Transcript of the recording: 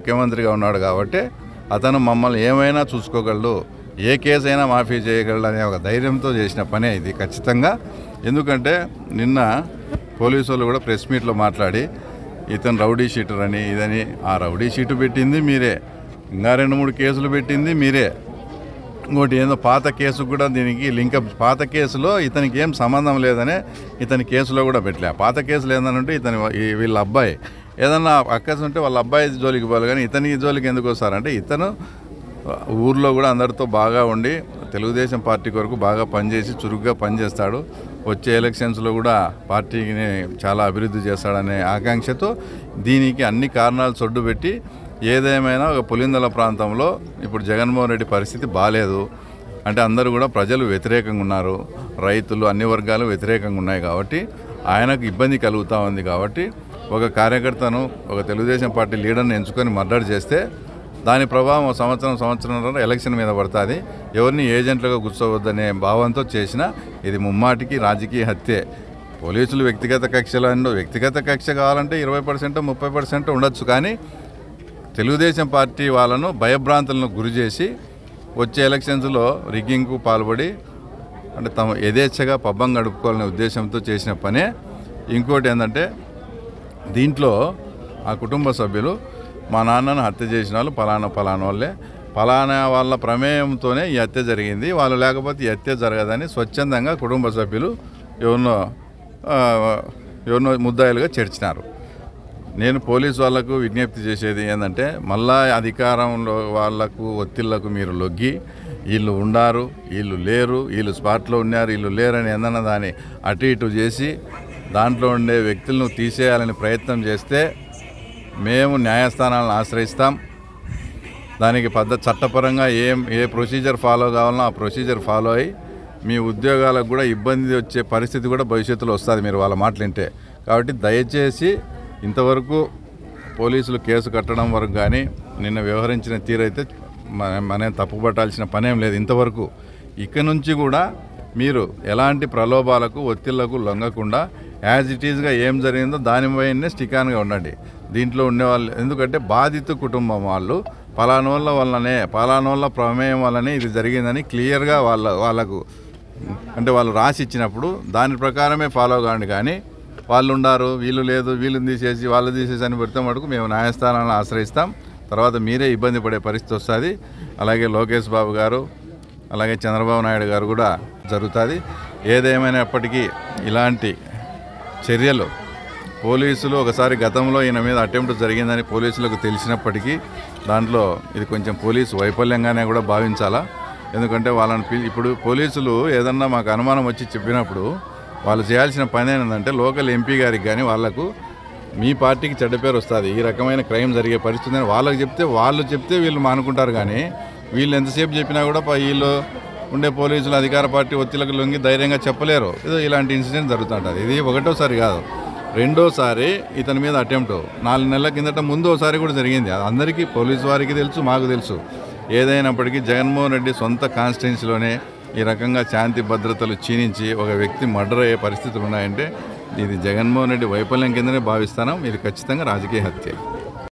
ముఖ్యమంత్రిగా ఉన్నాడు కాబట్టి అతను మమ్మల్ని ఏమైనా చూసుకోగలడు ఏ కేసు అయినా మాఫీ చేయగలడు అనే ఒక ధైర్యంతో చేసిన పనే ఇది ఖచ్చితంగా ఎందుకంటే నిన్న పోలీసు వాళ్ళు కూడా ప్రెస్ మీట్లో మాట్లాడి ఇతను రౌడీ షీటర్ అని ఇదని ఆ రౌడీ షీటు పెట్టింది మీరే ఇంకా రెండు మూడు కేసులు పెట్టింది మీరే ఇంకోటి ఏందో పాత కేసు కూడా దీనికి లింకప్ పాత కేసులో ఇతనికి ఏం సంబంధం లేదనే ఇతని కేసులో కూడా పెట్టలే పాత కేసులు ఏంటంటే ఇతని ఈ వీళ్ళ అబ్బాయి ఏదన్నా అక్కస్ ఉంటే వాళ్ళ అబ్బాయి జోలికి పోవాలి కానీ ఇతని జోలికి ఎందుకు వస్తారంటే ఇతను ఊర్లో కూడా అందరితో బాగా ఉండి తెలుగుదేశం పార్టీ కొరకు బాగా పనిచేసి చురుగ్గా పనిచేస్తాడు వచ్చే ఎలక్షన్స్లో కూడా పార్టీని చాలా అభివృద్ధి చేస్తాడనే ఆకాంక్షతో దీనికి అన్ని కారణాలు చొడ్డు పెట్టి ఏదేమైనా ఒక పులిందల ప్రాంతంలో ఇప్పుడు జగన్మోహన్ రెడ్డి పరిస్థితి బాగాలేదు అంటే అందరూ కూడా ప్రజలు వ్యతిరేకంగా ఉన్నారు రైతులు అన్ని వర్గాలు వ్యతిరేకంగా ఉన్నాయి కాబట్టి ఆయనకు ఇబ్బంది కలుగుతూ ఉంది కాబట్టి ఒక కార్యకర్తను ఒక తెలుగుదేశం పార్టీ లీడర్ని ఎంచుకొని మర్డర్ చేస్తే దాని ప్రభావం ఒక సంవత్సరం సంవత్సరం ఎలక్షన్ మీద పడుతుంది ఎవరిని ఏజెంట్లుగా కూర్చోవద్దనే భావంతో చేసిన ఇది ముమ్మాటికి రాజకీయ హత్యే పోలీసులు వ్యక్తిగత కక్షలు వ్యక్తిగత కక్ష కావాలంటే ఇరవై పర్సెంట్ ముప్పై పర్సెంట్ ఉండొచ్చు కానీ తెలుగుదేశం పార్టీ వాళ్ళను భయభ్రాంతులను గురి చేసి వచ్చే ఎలక్షన్స్లో రిగ్గింగ్కు పాల్పడి అంటే తమ యథేచ్ఛగా పబ్బం గడుపుకోవాలనే ఉద్దేశంతో చేసిన పనే ఇంకోటి ఏంటంటే దీంట్లో ఆ కుటుంబ సభ్యులు మా నాన్నను హత్య చేసిన వాళ్ళు పలానా పలానా వాళ్ళే పలానా వాళ్ళ ప్రమేయంతోనే ఈ హత్య జరిగింది వాళ్ళు లేకపోతే ఈ హత్య జరగదని స్వచ్ఛందంగా కుటుంబ సభ్యులు ఎవరినో ఆ, ఎవరినో ముద్దాయిలుగా చేర్చినారు నేను పోలీస్ వాళ్ళకు విజ్ఞప్తి చేసేది ఏంటంటే మళ్ళా అధికారంలో వాళ్ళకు ఒత్తిళ్లకు మీరు లొగ్గి వీళ్ళు ఉండారు వీళ్ళు లేరు వీళ్ళు స్పాట్లో ఉన్నారు వీళ్ళు లేరని ఏదన్నా దాన్ని అటు ఇటు చేసి దాంట్లో ఉండే వ్యక్తులను తీసేయాలని ప్రయత్నం చేస్తే మేము న్యాయస్థానాలను ఆశ్రయిస్తాం దానికి పద్ధతి చట్టపరంగా ఏం ఏ ప్రొసీజర్ ఫాలో కావాలనో ఆ ప్రొసీజర్ ఫాలో అయ్యి మీ ఉద్యోగాలకు కూడా ఇబ్బంది వచ్చే పరిస్థితి కూడా భవిష్యత్తులో వస్తుంది మీరు వాళ్ళ మాటలు వింటే కాబట్టి దయచేసి ఇంతవరకు పోలీసులు కేసు కట్టడం వరకు కానీ నిన్న వ్యవహరించిన తీరైతే మన- మనం తప్పుపట్టాల్సిన పనేం లేదు ఇంతవరకు ఇక నుంచి కూడా మీరు ఎలాంటి ప్రలోభాలకు ఒత్తిళ్లకు లొంగకుండా యాజ్ ఇట్ ఈజ్గా ఏం జరిగిందో దానిపైనే స్టికాన్గా ఉండండి దీంట్లో ఉండేవాళ్ళు ఎందుకంటే బాధిత కుటుంబం వాళ్ళు పలానోళ్ళ వల్లనే పలానోళ్ళ ప్రమేయం వల్లనే ఇది జరిగిందని క్లియర్గా వాళ్ళ వాళ్ళకు అంటే వాళ్ళు రాసి ఇచ్చినప్పుడు దాని ప్రకారమే ఫాలో కాండి కానీ వాళ్ళు ఉండారు వీళ్ళు లేదు వీళ్ళు తీసేసి వాళ్ళు తీసేసి అని పెడితే మటుకు మేము న్యాయస్థానాలను ఆశ్రయిస్తాం తర్వాత మీరే ఇబ్బంది పడే పరిస్థితి వస్తుంది అలాగే లోకేష్ బాబు గారు అలాగే చంద్రబాబు నాయుడు గారు కూడా జరుగుతుంది ఏదేమైనప్పటికీ ఇలాంటి చర్యలు పోలీసులు ఒకసారి గతంలో ఈయన మీద అటెంప్ట్ జరిగిందని పోలీసులకు తెలిసినప్పటికీ దాంట్లో ఇది కొంచెం పోలీసు వైఫల్యంగానే కూడా భావించాలా ఎందుకంటే వాళ్ళని పిలి ఇప్పుడు పోలీసులు ఏదన్నా మాకు అనుమానం వచ్చి చెప్పినప్పుడు వాళ్ళు చేయాల్సిన పని ఏంటంటే లోకల్ ఎంపీ గారికి కానీ వాళ్లకు మీ పార్టీకి చెడ్డ పేరు వస్తుంది ఈ రకమైన క్రైమ్ జరిగే పరిస్థితి ఉందని వాళ్ళకి చెప్తే వాళ్ళు చెప్తే వీళ్ళు మానుకుంటారు కానీ వీళ్ళు ఎంతసేపు చెప్పినా కూడా ప- వీళ్ళు ఉండే పోలీసులు అధికార పార్టీ ఒత్తిళ్లకు లొంగి ధైర్యంగా చెప్పలేరు ఏదో ఇలాంటి ఇన్సిడెంట్ జరుగుతుంటుంది ఇది ఒకటోసారి కాదు రెండోసారి ఇతని మీద అటెంప్ట్ నాలుగు నెలల కిందట ముందు ఒకసారి కూడా జరిగింది అది అందరికీ పోలీసు వారికి తెలుసు మాకు తెలుసు ఏదైనప్పటికీ జగన్మోహన్ రెడ్డి సొంత కాన్స్టిట్యున్సీలోనే ఈ రకంగా శాంతి భద్రతలు క్షీణించి ఒక వ్యక్తి మర్డర్ అయ్యే పరిస్థితులు ఉన్నాయంటే ఇది జగన్మోహన్ రెడ్డి వైఫల్యం కిందనే భావిస్తాను ఇది ఖచ్చితంగా రాజకీయ హత్య